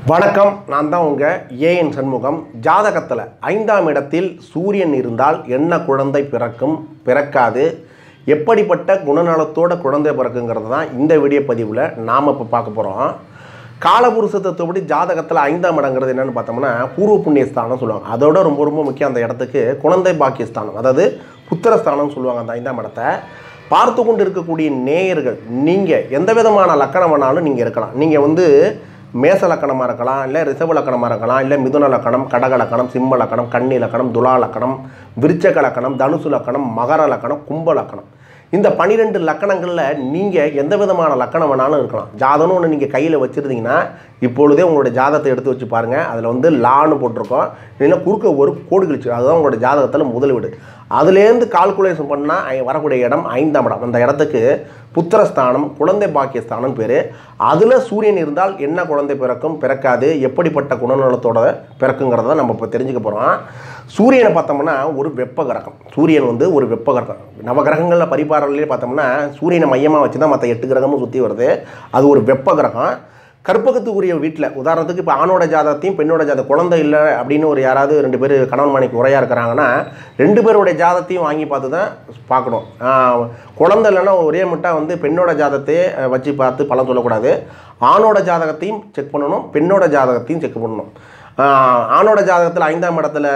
வணக்கம் நான் தான் உங்கள் ஏஎன் சண்முகம் ஜாதகத்தில் ஐந்தாம் இடத்தில் சூரியன் இருந்தால் என்ன குழந்தை பிறக்கும் பிறக்காது எப்படிப்பட்ட குணநலத்தோட குழந்தை பிறக்குங்கிறது தான் இந்த வீடியோ பதிவில் நாம் இப்போ பார்க்க போகிறோம் காலபுருஷ தத்துவப்படி ஜாதகத்தில் ஐந்தாம் இடங்கிறது என்னன்னு பார்த்தோம்னா பூர்வ புண்ணியஸ்தானம் சொல்லுவாங்க அதோட ரொம்ப ரொம்ப முக்கியம் அந்த இடத்துக்கு குழந்தை பாக்கியஸ்தானம் அதாவது புத்திரஸ்தானம் சொல்லுவாங்க அந்த ஐந்தாம் இடத்தை பார்த்து கொண்டு இருக்கக்கூடிய நேயர்கள் நீங்கள் எந்த விதமான லக்கணம் வேணாலும் நீங்கள் இருக்கலாம் நீங்கள் வந்து மேச லக்கணமாக இருக்கலாம் இல்லை ரிஷப லக்கணமாக இருக்கலாம் இல்லை மிதுன லக்கணம் கடக லக்கணம் சிம்ம லக்கணம் கன்னி லக்கணம் துலா லக்கணம் விருச்சக லக்கணம் தனுசு லக்கணம் மகர லக்கணம் கும்ப லக்கணம் இந்த பன்னிரெண்டு லக்கணங்களில் நீங்கள் எந்த விதமான லக்கணம் வேணாலும் இருக்கலாம் ஜாதகம்னு ஒன்று நீங்கள் கையில் வச்சுருந்தீங்கன்னா இப்பொழுதே உங்களுடைய ஜாதகத்தை எடுத்து வச்சு பாருங்கள் அதில் வந்து லான்னு போட்டிருக்கோம் இல்லைன்னா குறுக்க ஒரு கோடு கிழிச்சு அதுதான் உங்களுடைய ஜாதகத்தில் முதல் வீடு அதுலேருந்து கால்குலேஷன் பண்ணால் வரக்கூடிய இடம் ஐந்தாம் இடம் அந்த இடத்துக்கு புத்திரஸ்தானம் குழந்தை பாக்கியஸ்தானம் பேர் அதில் சூரியன் இருந்தால் என்ன குழந்தை பிறக்கும் பிறக்காது எப்படிப்பட்ட குணநலத்தோட பிறக்குங்கிறத நம்ம இப்போ தெரிஞ்சுக்க போகிறோம் சூரியனை பார்த்தோம்னா ஒரு வெப்ப கிரகம் சூரியன் வந்து ஒரு வெப்ப கிரகம் நவகிரகங்களில் பரிபாரலே பார்த்தோம்னா சூரியனை மையமாக வச்சு தான் மற்ற எட்டு கிரகமும் சுற்றி வருது அது ஒரு வெப்ப கிரகம் கற்பகத்துக்குரிய வீட்டில் உதாரணத்துக்கு இப்போ ஆணோட ஜாதகத்தையும் பெண்ணோட ஜாதகம் குழந்தை இல்லை அப்படின்னு ஒரு யாராவது ரெண்டு பேர் கணவன் மனைக்கு உரையாக இருக்கிறாங்கன்னா ரெண்டு பேருடைய ஜாதத்தையும் வாங்கி பார்த்து தான் பார்க்கணும் ஆஹ், குழந்தை இல்லைன்னா ஒரே முட்டா வந்து பெண்ணோட ஜாதத்தையே அஹ், வச்சு பார்த்து பலன் சொல்லக்கூடாது ஆணோட ஜாதகத்தையும் செக் பண்ணணும் பெண்ணோட ஜாதகத்தையும் செக் பண்ணணும் ஆஹ், ஆணோட ஜாதகத்தில் ஐந்தாம் இடத்துல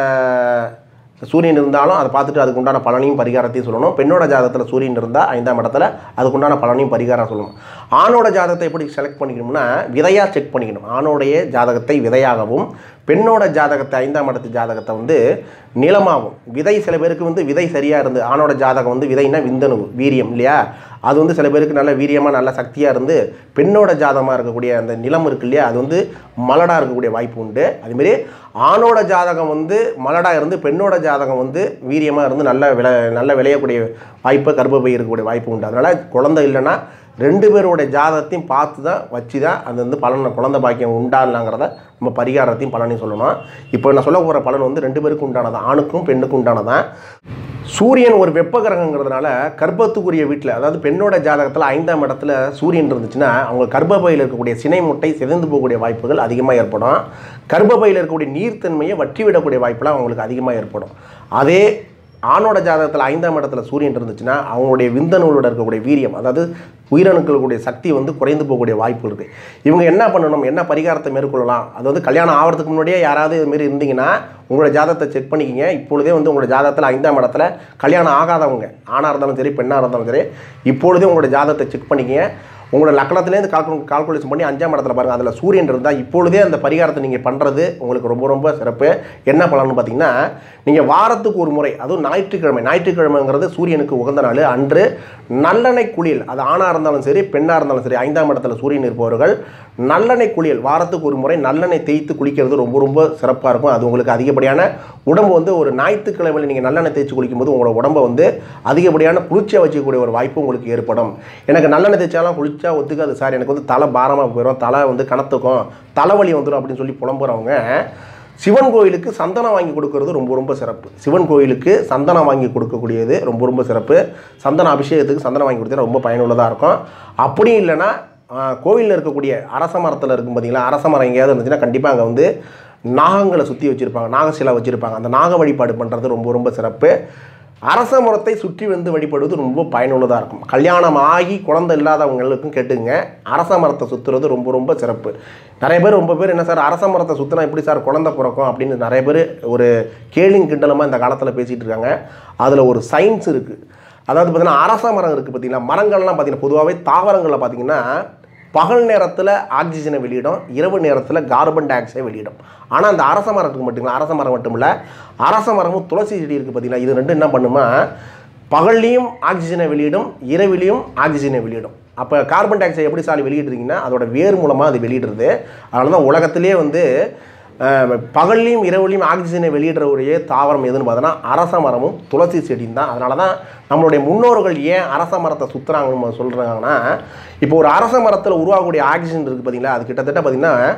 சூரியன் இருந்தாலும் அதை பார்த்துட்டு அதுக்கு உண்டான பலனையும் பரிகாரத்தையும் சொல்லணும் பெண்ணோட ஜாதகத்தில் சூரியன் இருந்தால் ஐந்தாம் இடத்துல அதுக்கு உண்டான பலனையும் பரிகாரம் சொல்லணும் ஆணோட ஜாதகத்தை எப்படி செலக்ட் பண்ணிக்கணும்னா விதையாக செக் பண்ணிக்கணும் ஆணோடைய ஜாதகத்தை விதையாகவும் பெண்ணோட ஜாதகத்தை ஐந்தாம் இடத்து ஜாதகத்தை வந்து நிலமாகும் விதை சில பேருக்கு வந்து விதை சரியாக இருந்து ஆணோட ஜாதகம் வந்து விதைனா விந்தணு வீரியம் இல்லையா அது வந்து சில பேருக்கு நல்ல வீரியமாக நல்ல சக்தியாக இருந்து பெண்ணோட ஜாதகமாக இருக்கக்கூடிய அந்த நிலம் இருக்கு இல்லையா அது வந்து மலடாக இருக்கக்கூடிய வாய்ப்பு உண்டு அதுமாரி ஆணோட ஜாதகம் வந்து மலடாக இருந்து பெண்ணோட ஜாதகம் வந்து வீரியமாக இருந்து நல்ல விளை நல்ல விளையக்கூடிய வாய்ப்பு கர்ப்பப்பை இருக்கக்கூடிய வாய்ப்பு உண்டு அதனால் குழந்தை இல்லைன்னா ரெண்டு பேரோட ஜாதகத்தையும் பார்த்து தான் வச்சு தான் அது வந்து பலனை குழந்தை பாக்கியம் உண்டாடலாங்கிறத நம்ம பரிகாரத்தையும் பலனையும் சொல்லணும் இப்போ நான் சொல்ல போகிற பலன் வந்து ரெண்டு பேருக்கும் உண்டானதான் ஆணுக்கும் பெண்ணுக்கும் உண்டானதான் சூரியன் ஒரு வெப்ப கிரகங்கிறதுனால கர்ப்பத்துக்குரிய வீட்டில் அதாவது பெண்ணோட ஜாதகத்தில் ஐந்தாம் இடத்துல சூரியன் இருந்துச்சுன்னா அவங்க கர்ப்பப்பையில் இருக்கக்கூடிய சினை முட்டை சிதைந்து போகக்கூடிய வாய்ப்புகள் அதிகமாக ஏற்படும் கர்ப்பப்பையில் இருக்கக்கூடிய நீர்த்தன்மையை வற்றி விடக்கூடிய வாய்ப்புலாம் அவங்களுக்கு அதிகமாக ஏற்படும் அதே ஆணோட ஜாதகத்தில் ஐந்தாம் இடத்துல சூரியன் இருந்துச்சுன்னா அவங்களுடைய விந்தணுகளோட இருக்கக்கூடிய வீரியம் அதாவது உயிரணுக்களுடைய சக்தி வந்து குறைந்து போகக்கூடிய வாய்ப்பு இருக்குது இவங்க என்ன பண்ணணும் என்ன பரிகாரத்தை மேற்கொள்ளலாம் அது வந்து கல்யாணம் ஆகிறதுக்கு முன்னாடியே யாராவது இதுமாரி இருந்தீங்கன்னா உங்களோட ஜாதகத்தை செக் பண்ணிக்கிங்க இப்பொழுதே வந்து உங்களோட ஜாதகத்தில் ஐந்தாம் இடத்துல கல்யாணம் ஆகாதவங்க ஆணாக இருந்தாலும் சரி பெண்ணாக இருந்தாலும் சரி இப்பொழுதே உங்களோட ஜாதகத்தை செக் பண்ணிக்கிங்க உங்களோட லக்கணத்துலேருந்து கால்கு கால்குலேஷன் பண்ணி அஞ்சாம் இடத்துல பாருங்கள் அதில் சூரியன் இருந்தால் இப்பொழுதே அந்த பரிகாரத்தை நீங்கள் பண்ணுறது உங்களுக்கு ரொம்ப ரொம்ப சிறப்பு என்ன பலன்னு பார்த்தீங்கன்னா நீங்கள் வாரத்துக்கு ஒரு முறை அதுவும் ஞாயிற்றுக்கிழமை ஞாயிற்றுக்கிழமைங்கிறது சூரியனுக்கு உகந்த நாள் அன்று நல்லெண்ணெய் குளியல் அது ஆணாக இருந்தாலும் சரி பெண்ணாக இருந்தாலும் சரி ஐந்தாம் இடத்துல சூரியன் இருப்பவர்கள் நல்லெண்ணெய் குளியல் வாரத்துக்கு ஒரு முறை நல்லெண்ணெய் தேய்த்து குளிக்கிறது ரொம்ப ரொம்ப சிறப்பாக இருக்கும் அது உங்களுக்கு அதிகப்படியான உடம்பு வந்து ஒரு ஞாயிற்றுக்கிழமையில் நீங்கள் நல்லெண்ணெய் தேய்ச்சி குளிக்கும்போது உங்களோட உடம்பை வந்து அதிகப்படியான குளிர்ச்சியாக வச்சுக்கக்கூடிய ஒரு வாய்ப்பு உங்களுக்கு ஏற்படும் எனக்கு நல்லெண்ணெய் தேய்ச்சாலும் குளிச்சா ஒத்துக்காது சார் எனக்கு வந்து தலை பாரமாக போயிடும் தலை வந்து கணத்துக்கும் தலைவலி வந்துடும் அப்படின்னு சொல்லி புலம்புறவங்க சிவன் கோயிலுக்கு சந்தனம் வாங்கி கொடுக்கறது ரொம்ப ரொம்ப சிறப்பு சிவன் கோயிலுக்கு சந்தனம் வாங்கி கொடுக்கக்கூடியது ரொம்ப ரொம்ப சிறப்பு சந்தன அபிஷேகத்துக்கு சந்தனம் வாங்கி கொடுத்தா ரொம்ப பயனுள்ளதாக இருக்கும் அப்படி இல்லைன்னா கோவிலில் இருக்கக்கூடிய அரச மரத்தில் இருக்கும் பார்த்தீங்களா அரச மரம் எங்கேயாவது இருந்துச்சுன்னா கண்டிப்பாக அங்கே வந்து நாகங்களை சுற்றி வச்சுருப்பாங்க நாகசிலை வச்சுருப்பாங்க அந்த நாக வழிபாடு பண்ணுறது ரொம்ப ரொம்ப சிறப்பு அரச மரத்தை சுற்றி வந்து வழிபடுவது ரொம்ப பயனுள்ளதாக இருக்கும் கல்யாணம் ஆகி குழந்தை இல்லாதவங்களுக்கும் கேட்டுங்க அரச மரத்தை சுற்றுறது ரொம்ப ரொம்ப சிறப்பு நிறைய பேர் ரொம்ப பேர் என்ன சார் அரச மரத்தை சுற்றினா எப்படி சார் குழந்தை பிறக்கும் அப்படின்னு நிறைய பேர் ஒரு கேள்விங் கிண்டலமாக இந்த காலத்தில் பேசிகிட்டு இருக்காங்க அதில் ஒரு சயின்ஸ் இருக்குது அதாவது பார்த்தீங்கன்னா அரச மரம் இருக்குது பார்த்தீங்களா மரங்கள்லாம் பார்த்தீங்கன்னா பொதுவாகவே தாவரங்களில் பார்த்தீங்கன்னா பகல் நேரத்தில் ஆக்சிஜனை வெளியிடும் இரவு நேரத்தில் கார்பன் டை ஆக்சைடை வெளியிடும் ஆனால் அந்த அரச மரத்துக்கு மட்டும் அரச மரம் மட்டும் இல்லை அரச மரமும் துளசி செடி இருக்குது பார்த்தீங்களா இது ரெண்டும் என்ன பண்ணுமா பகல்லையும் ஆக்சிஜனை வெளியிடும் இரவிலையும் ஆக்சிஜனை வெளியிடும் அப்போ கார்பன் டை ஆக்சைடு எப்படி சாலி வெளியிடுறீங்கன்னா அதோட வேர் மூலமாக அது வெளியிடுறது அதனால தான் உலகத்திலே வந்து அஹ், பகல்லையும் இரவுலையும் ஆக்சிஜனை வெளியிடுற ஒரே தாவரம் எதுன்னு பார்த்தோன்னா அரச மரமும் துளசி செடியும் தான் அதனால தான் நம்மளுடைய முன்னோர்கள் ஏன் அரச மரத்தை சுற்றுறாங்கன்னு சொல்கிறாங்கன்னா இப்போ ஒரு அரச மரத்தில் உருவாகக்கூடிய ஆக்சிஜன் இருக்குது பார்த்தீங்களா அது கிட்டத்தட்ட பார்த்தீங்கன்னா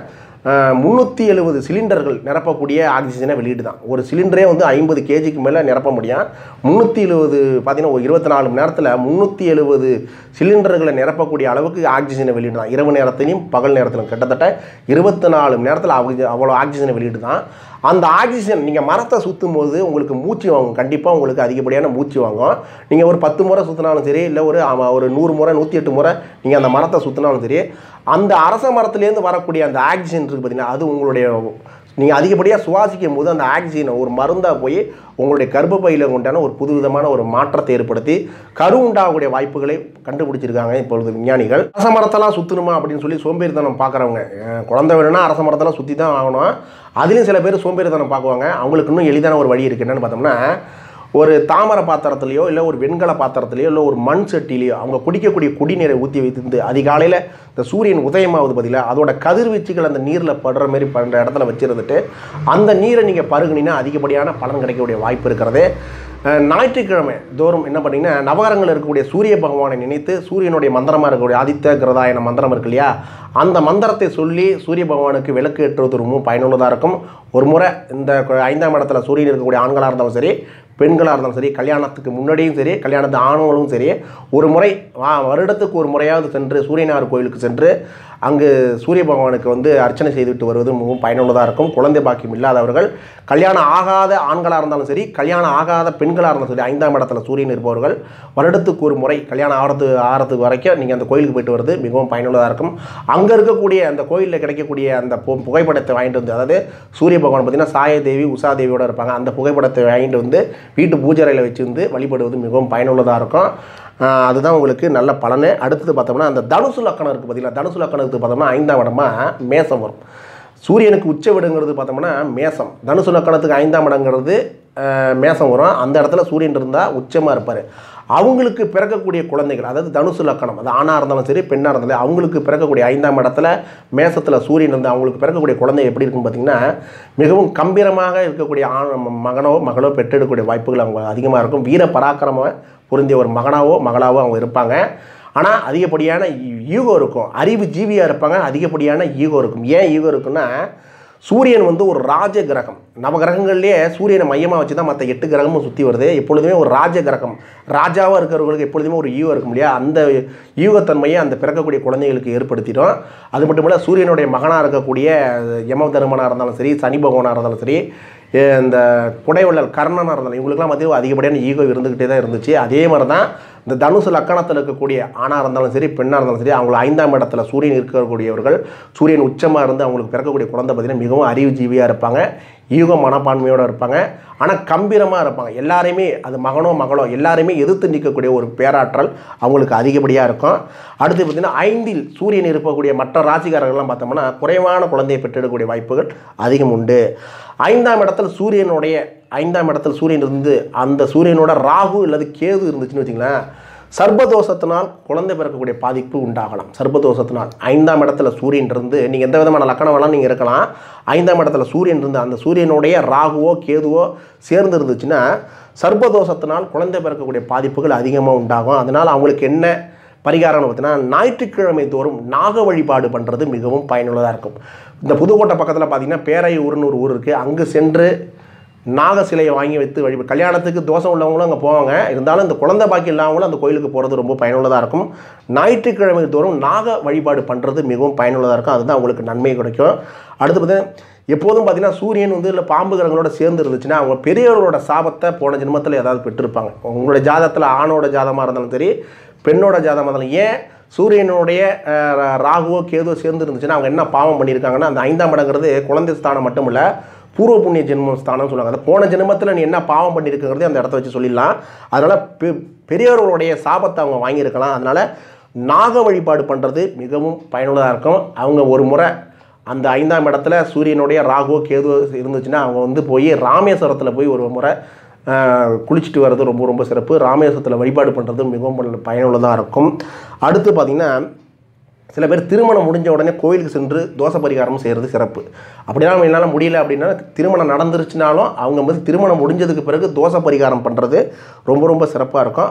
முந்நூற்றி எழுபது சிலிண்டர்கள் நிரப்பக்கூடிய ஆக்சிஜனை வெளியிட்டு தான் ஒரு சிலிண்டரே வந்து ஐம்பது கேஜிக்கு மேலே நிரப்ப முடியும் முந்நூற்றி எழுபது பார்த்தீங்கன்னா ஒரு இருபத்தி நாலு மணி நேரத்தில் முந்நூற்றி எழுபது சிலிண்டர்களை நிரப்பக்கூடிய அளவுக்கு ஆக்சிஜனை வெளியிட்டு தான் இரவு நேரத்திலையும் பகல் நேரத்திலும் கிட்டத்தட்ட இருபத்தி நாலு மணி நேரத்தில் ஆக்சிஜன் அவ்வளோ ஆக்சிஜனை வெளியிட்டு தான் அந்த ஆக்சிஜன் நீங்கள் மரத்தை சுற்றும் போது உங்களுக்கு மூச்சு வாங்கும் கண்டிப்பாக உங்களுக்கு அதிகப்படியான மூச்சு வாங்கும் நீங்கள் ஒரு பத்து முறை சுற்றினாலும் சரி இல்லை ஒரு ஆமா, ஒரு நூறு முறை நூற்றி எட்டு முறை நீங்கள் அந்த மரத்தை சுற்றினாலும் சரி அந்த அரச மரத்துலேருந்து வரக்கூடிய அந்த ஆக்சிஜன் இருக்குது பார்த்தீங்கன்னா அது உங்களுடைய நீங்கள் அதிகப்படியாக சுவாசிக்கும் போது அந்த ஆக்சிஜனை ஒரு மருந்தாக போய் உங்களுடைய கர்ப்பப்பையில் உண்டான ஒரு புதுவிதமான ஒரு மாற்றத்தை ஏற்படுத்தி கரு உண்டாகக்கூடிய வாய்ப்புகளை கண்டுபிடிச்சிருக்காங்க இப்பொழுது விஞ்ஞானிகள் அரச மரத்தெல்லாம் சுற்றணுமா அப்படின்னு சொல்லி சோம்பேறித்தனம் பார்க்குறவங்க குழந்தை வேணும்னா அரச மரத்தெல்லாம் சுற்றி தான் ஆகணும் அதுலேயும் சில பேர் சோம்பேறித்தனம் பார்க்குவாங்க அவங்களுக்கு இன்னும் எளிதான ஒரு வழி இருக்குது என்னென்னு பார்த்தோம்னா ஒரு தாமரை பாத்திரத்துலையோ இல்லை ஒரு வெண்கல பாத்திரத்துலையோ இல்லை ஒரு மண் சட்டிலையோ அவங்க குடிக்கக்கூடிய குடிநீரை ஊற்றி வைத்திருந்து அதிகாலையில் இந்த சூரியன் உதயமாவது பதிலாக அதோட கதிர்வீச்சுகள் அந்த நீரில் படுற மாதிரி பண்ணுற இடத்துல வச்சிருந்துட்டு அந்த நீரை நீங்கள் பருகுனீங்கன்னா அதிகப்படியான பலன் கிடைக்கக்கூடிய வாய்ப்பு இருக்கிறது அஹ் ஞாயிற்றுக்கிழமை தோறும் என்ன பண்ணீங்கன்னா நவகரங்கள் இருக்கக்கூடிய சூரிய பகவானை நினைத்து சூரியனுடைய மந்திரமாக இருக்கக்கூடிய ஆதித்த கிரதாயன மந்திரம் இருக்கு இல்லையா அந்த மந்திரத்தை சொல்லி சூரிய பகவானுக்கு விளக்கு ஏற்றுவது ரொம்பவும் பயனுள்ளதாக இருக்கும் ஒரு முறை இந்த கு- ஐந்தாம் இடத்துல சூரியன் இருக்கக்கூடிய ஆண்களாக இருந்தாலும் சரி பெண்களாக இருந்தாலும் சரி கல்யாணத்துக்கு முன்னாடியும் சரி கல்யாணத்து ஆணவங்களும் சரி ஒரு முறை வா- வருடத்துக்கு ஒரு முறையாவது சென்று சூரியனார் கோயிலுக்கு சென்று அங்கு சூரிய பகவானுக்கு வந்து அர்ச்சனை செய்துவிட்டு வருவது மிகவும் பயனுள்ளதாக இருக்கும் குழந்தை பாக்கியம் இல்லாதவர்கள் கல்யாணம் ஆகாத ஆண்களாக இருந்தாலும் சரி கல்யாணம் ஆகாத பெண்களாக இருந்தாலும் சரி ஐந்தாம் இடத்துல சூரியன் இருப்பவர்கள் வருடத்துக்கு ஒரு முறை கல்யாணம் ஆகிறது ஆகிறதுக்கு வரைக்கும் நீங்கள் அந்த கோயிலுக்கு போயிட்டு வருது மிகவும் பயனுள்ளதாக இருக்கும் அங்கே இருக்கக்கூடிய அந்த கோயிலில் கிடைக்கக்கூடிய அந்த பு- புகைப்படத்தை வாங்கிட்டு வந்து அதாவது சூரிய பகவான் பார்த்தீங்கன்னா சாயதேவி உஷாதேவியோட இருப்பாங்க அந்த புகைப்படத்தை வாங்கிட்டு வந்து வீட்டு பூஜை அறையில் வச்சு வந்து வழிபடுவது மிகவும் பயனுள்ளதாக இருக்கும் ஆஹ் அதுதான் உங்களுக்கு நல்ல பலனு அடுத்தது பார்த்தோம்னா அந்த தனுசு லக்கணம் இருக்குது பார்த்தீங்களா தனுசு லக்கணத்துக்கு பார்த்தோம்னா ஐந்தாம் இடமா மேசம் வரும் சூரியனுக்கு உச்ச வீடுங்கிறது பார்த்தோம்னா மேசம் தனுசு லக்கணத்துக்கு ஐந்தாம் இடங்கிறது ஆஹ் மேசம் வரும் அந்த இடத்துல சூரியன் இருந்தால் உச்சமாக இருப்பார் அவங்களுக்கு பிறக்கக்கூடிய குழந்தைகள் அதாவது தனுசு லக்கணம் அது ஆணாக இருந்தாலும் சரி பெண்ணாக இருந்தாலும் அவங்களுக்கு பிறக்கக்கூடிய ஐந்தாம் இடத்துல மேசத்தில் சூரியன் இருந்து அவங்களுக்கு பிறக்கக்கூடிய குழந்தை எப்படி இருக்குன்னு பார்த்தீங்கன்னா மிகவும் கம்பீரமாக இருக்கக்கூடிய ஆண் மகனோ மகளோ பெற்றெடுக்கக்கூடிய வாய்ப்புகள் அவங்க அதிகமாக இருக்கும் வீர பராக்கிரம பொருந்திய ஒரு மகனாவோ மகளாவோ அவங்க இருப்பாங்க ஆனால் அதிகப்படியான ஈகோ இருக்கும் அறிவு ஜீவியாக இருப்பாங்க அதிகப்படியான ஈகோ இருக்கும் ஏன் ஈகோ இருக்குன்னா சூரியன் வந்து ஒரு ராஜ கிரகம் நவகிரகங்கள்லேயே சூரியனை மையமாக வச்சு தான் மற்ற எட்டு கிரகமும் சுற்றி வருது எப்பொழுதுமே ஒரு ராஜ கிரகம் ராஜாவாக இருக்கிறவங்களுக்கு எப்பொழுதுமே ஒரு ஈகோ இருக்கும் இல்லையா அந்த ஈகத்தன்மையை அந்த பிறக்கக்கூடிய குழந்தைகளுக்கு ஏற்படுத்திடும் அது மட்டும் இல்லை சூரியனுடைய மகனாக இருக்கக்கூடிய யம தருமனாக இருந்தாலும் சரி சனி பகவானாக இருந்தாலும் சரி அஹ் இந்த குடைவள்ளல் கர்ணனாக இருந்தாலும் இவங்களுக்குலாம் மத்திய அதிகப்படியான ஈகோ இருந்துக்கிட்டே தான் இருந்துச்சு அதே மாதிரி தான் இந்த தனுசு லக்கணத்தில் இருக்கக்கூடிய ஆணாக இருந்தாலும் சரி பெண்ணாக இருந்தாலும் சரி அவங்கள ஐந்தாம் இடத்துல சூரியன் இருக்கக்கூடியவர்கள் சூரியன் உச்சமாக இருந்து அவங்களுக்கு பிறக்கக்கூடிய குழந்தை பார்த்தீங்கன்னா மிகவும் அறிவுஜீவியாக இருப்பாங்க ஈகோ மனப்பான்மையோடு இருப்பாங்க ஆனால் கம்பீரமாக இருப்பாங்க எல்லாரையுமே அது மகனோ மகளோ எல்லாரையுமே எதிர்த்து நிற்கக்கூடிய ஒரு பேராற்றல் அவங்களுக்கு அதிகப்படியாக இருக்கும் அடுத்து பார்த்திங்கன்னா ஐந்தில் சூரியன் இருக்கக்கூடிய மற்ற ராசிக்காரர்கள்லாம் பார்த்தோம்னா குறைவான குழந்தையை பெற்றெடுக்கக்கூடிய வாய்ப்புகள் அதிகம் உண்டு ஐந்தாம் இடத்துல சூரியனுடைய ஐந்தாம் இடத்துல சூரியன் இருந்து அந்த சூரியனோட ராகு அல்லது கேது இருந்துச்சுன்னு வச்சுங்களேன் சர்பதோஷத்தினால் குழந்தை பிறக்கக்கூடிய பாதிப்பு உண்டாகலாம் சர்பதோஷத்தினால் ஐந்தாம் இடத்துல சூரியன் இருந்து நீங்கள் எந்த விதமான லக்கணம் வேணாலும் நீங்கள் இருக்கலாம் ஐந்தாம் இடத்துல சூரியன் இருந்து அந்த சூரியனுடைய ராகுவோ கேதுவோ சேர்ந்து இருந்துச்சுன்னா சர்பதோஷத்தினால் குழந்தை பிறக்கக்கூடிய பாதிப்புகள் அதிகமாக உண்டாகும் அதனால் அவங்களுக்கு என்ன பரிகாரம்னு பார்த்தீங்கன்னா ஞாயிற்றுக்கிழமை தோறும் நாக வழிபாடு பண்ணுறது மிகவும் பயனுள்ளதாக இருக்கும் இந்த புதுக்கோட்டை பக்கத்தில் பார்த்தீங்கன்னா பேரையூர்னு ஒரு ஊர் இருக்குது அங்கு சென்று நாக சிலையை வாங்கி வைத்து வழிப கல்யாணத்துக்கு தோசை உள்ளவங்களும் அங்கே போவாங்க இருந்தாலும் இந்த குழந்தை பாக்கி இல்லாமலும் அந்த கோயிலுக்கு போகிறது ரொம்ப பயனுள்ளதாக இருக்கும் ஞாயிற்றுக்கிழமை தோறும் நாக வழிபாடு பண்ணுறது மிகவும் பயனுள்ளதாக இருக்கும் அதுதான் உங்களுக்கு நன்மை கிடைக்கும் அடுத்து பார்த்தீங்கன்னா எப்போதும் பார்த்தீங்கன்னா சூரியன் வந்து இல்லை பாம்பு கிரகங்களோட சேர்ந்து இருந்துச்சுன்னா அவங்க பெரியவர்களோட சாபத்தை போன ஜென்மத்தில் ஏதாவது பெற்றிருப்பாங்க உங்களுடைய ஜாதகத்தில் ஆணோட ஜாதகமாக இருந்தாலும் சரி பெண்ணோட ஜாதகமாக இருந்தாலும் ஏன் சூரியனுடைய அஹ், ரா- ராகுவோ கேதுவோ சேர்ந்து இருந்துச்சுன்னா அவங்க என்ன பாவம் பண்ணியிருக்காங்கன்னா அந்த ஐந்தாம் இடங்கிறது குழந்தை ஸ்தானம் மட்டும் இல்லை பூர்வ புண்ணிய ஜென்ம ஸ்தானம் சொல்லுவாங்க அந்த போன ஜென்மத்தில் நீ என்ன பாவம் பண்ணியிருக்கிறது அந்த இடத்த வச்சு சொல்லிடலாம் அதனால் பெ பெரியவர்களுடைய சாபத்தை அவங்க வாங்கியிருக்கலாம் அதனால் நாக வழிபாடு பண்ணுறது மிகவும் பயனுள்ளதாக இருக்கும் அவங்க ஒரு முறை அந்த ஐந்தாம் இடத்துல சூரியனுடைய ராகுவோ கேதுவோ இருந்துச்சுன்னா அவங்க வந்து போய் ராமேஸ்வரத்தில் போய் ஒரு முறை ஆஹ், குளிச்சுட்டு வர்றது ரொம்ப ரொம்ப சிறப்பு ராமேஸ்வரத்தில் வழிபாடு பண்ணுறது மிகவும் பயனுள்ளதாக இருக்கும் அடுத்து பார்த்திங்கன்னா சில பேர் திருமணம் முடிஞ்ச உடனே கோயிலுக்கு சென்று தோசை பரிகாரம் செய்கிறது சிறப்பு அப்படின்னா என்னால் முடியல அப்படின்னா திருமணம் நடந்துருச்சுனாலும் அவங்க வந்து திருமணம் முடிஞ்சதுக்கு பிறகு தோசை பரிகாரம் பண்ணுறது ரொம்ப ரொம்ப சிறப்பாக இருக்கும்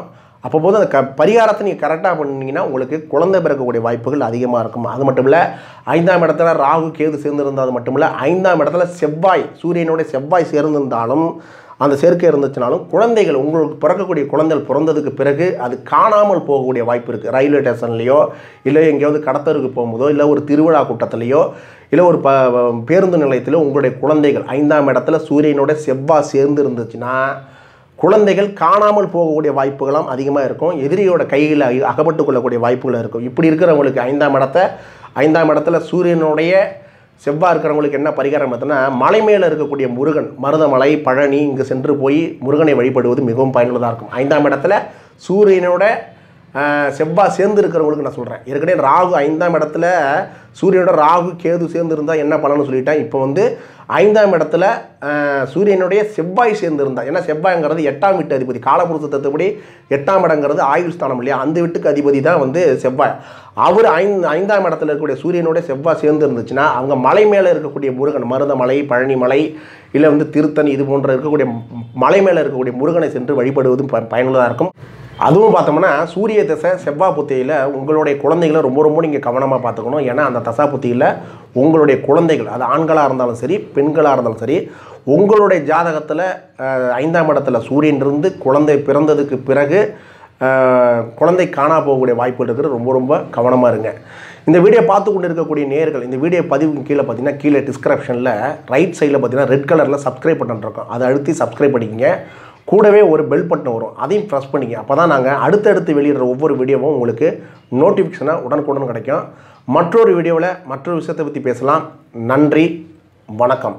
அப்போ போது அந்த க பரிகாரத்தை நீங்கள் கரெக்டாக பண்ணீங்கன்னா உங்களுக்கு குழந்தை பிறக்கக்கூடிய வாய்ப்புகள் அதிகமாக இருக்கும் அது மட்டும் இல்லை ஐந்தாம் இடத்துல ராகு கேது சேர்ந்திருந்தா அது மட்டும் இல்லை ஐந்தாம் இடத்துல செவ்வாய் சூரியனுடைய செவ்வாய் சேர்ந்திருந்தாலும் அந்த சேர்க்கை இருந்துச்சுனாலும் குழந்தைகள் உங்களுக்கு பிறக்கக்கூடிய குழந்தைகள் பிறந்ததுக்கு பிறகு அது காணாமல் போகக்கூடிய வாய்ப்பு இருக்குது ரயில்வே ஸ்டேஷன்லேயோ இல்லை எங்கேயாவது கடத்தருக்கு போகும்போதோ இல்லை ஒரு திருவிழா கூட்டத்திலேயோ இல்லை ஒரு ப பேருந்து நிலையத்திலோ உங்களுடைய குழந்தைகள் ஐந்தாம் இடத்துல சூரியனோட செவ்வாய் சேர்ந்து இருந்துச்சுன்னா குழந்தைகள் காணாமல் போகக்கூடிய வாய்ப்புகளும் அதிகமாக இருக்கும் எதிரியோட கையில் அக- அகப்பட்டு கொள்ளக்கூடிய வாய்ப்புகள் இருக்கும் இப்படி இருக்கிறவங்களுக்கு ஐந்தாம் இடத்த ஐந்தாம் இடத்துல சூரியனுடைய செவ்வாய் இருக்கிறவங்களுக்கு என்ன பரிகாரம் பார்த்தோன்னா மலை மேலே இருக்கக்கூடிய முருகன் மருதமலை பழனி இங்கு சென்று போய் முருகனை வழிபடுவது மிகவும் பயனுள்ளதாக இருக்கும் ஐந்தாம் இடத்துல சூரியனோட ஆஹ், செவ்வாய் சேர்ந்து இருக்கிறவங்களுக்கு நான் சொல்கிறேன் ஏற்கனவே ராகு ஐந்தாம் இடத்துல சூரியனோட ராகு கேது சேர்ந்து இருந்தால் என்ன பலன்னு சொல்லிட்டேன் இப்போ வந்து ஐந்தாம் இடத்துல ஆஹ், சூரியனுடைய செவ்வாய் சேர்ந்து இருந்தால் ஏன்னா செவ்வாய்ங்கிறது எட்டாம் வீட்டு அதிபதி காலபுருஷ தத்துப்படி எட்டாம் இடங்கிறது ஆயுள் ஸ்தானம் இல்லையா அந்த வீட்டுக்கு அதிபதி தான் வந்து செவ்வாய் அவர் ஐந்து ஐந்தாம் இடத்துல இருக்கக்கூடிய சூரியனுடைய செவ்வாய் சேர்ந்து இருந்துச்சுன்னா அவங்க மலை மேலே இருக்கக்கூடிய முருகன் மருதமலை பழனிமலை இல்லை வந்து திருத்தணி இது போன்ற இருக்கக்கூடிய ம- மலை மேலே இருக்கக்கூடிய முருகனை சென்று வழிபடுவதும் ப பயனுள்ளதாக இருக்கும் அதுவும் பார்த்தோம்னா சூரிய திசை செவ்வாய் புத்தியில் உங்களுடைய குழந்தைகளை ரொம்ப ரொம்ப நீங்கள் கவனமாக பார்த்துக்கணும் ஏன்னா அந்த தசா புத்தியில் உங்களுடைய குழந்தைகள் அது ஆண்களாக இருந்தாலும் சரி பெண்களாக இருந்தாலும் சரி உங்களுடைய ஜாதகத்தில் அஹ், ஐந்தாம் இடத்துல சூரியன் இருந்து குழந்தை பிறந்ததுக்கு பிறகு அஹ், குழந்தை காணா போகக்கூடிய வாய்ப்புகள் இருக்குது ரொம்ப ரொம்ப கவனமாக இருங்க இந்த வீடியோ பார்த்து கொண்டு இருக்கக்கூடிய நேர்கள் இந்த வீடியோ பதிவுக்கு கீழே பார்த்தீங்கன்னா கீழே டிஸ்கிரிப்ஷனில் ரைட் சைடில் பார்த்தீங்கன்னா ரெட் கலரில் சப்ஸ்கிரைப் பட்டன் இருக்கும் அதை அழுத்தி சப்ஸ்கிரைப் பண்ணிக்கங்க கூடவே ஒரு பெல் பட்டன் வரும் அதையும் ப்ரெஸ் பண்ணிக்க அப்போ தான் நாங்கள் அடுத்தடுத்து வெளியிடுற ஒவ்வொரு வீடியோவும் உங்களுக்கு நோட்டிஃபிகேஷனாக உடனுக்குடன் கிடைக்கும் மற்றொரு வீடியோவில் மற்றொரு விஷயத்தை பற்றி பேசலாம் நன்றி வணக்கம்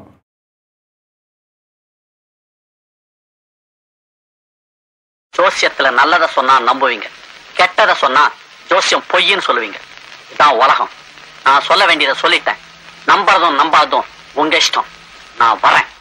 ஜோசியத்துல நல்லத சொன்னா நம்புவீங்க கெட்டத சொன்னா ஜோசியம் பொய்ன்னு சொல்லுவீங்க இதான் உலகம் நான் சொல்ல வேண்டியதை சொல்லிட்டேன் நம்புறதும் நம்பாததும் உங்க இஷ்டம் நான் வரேன்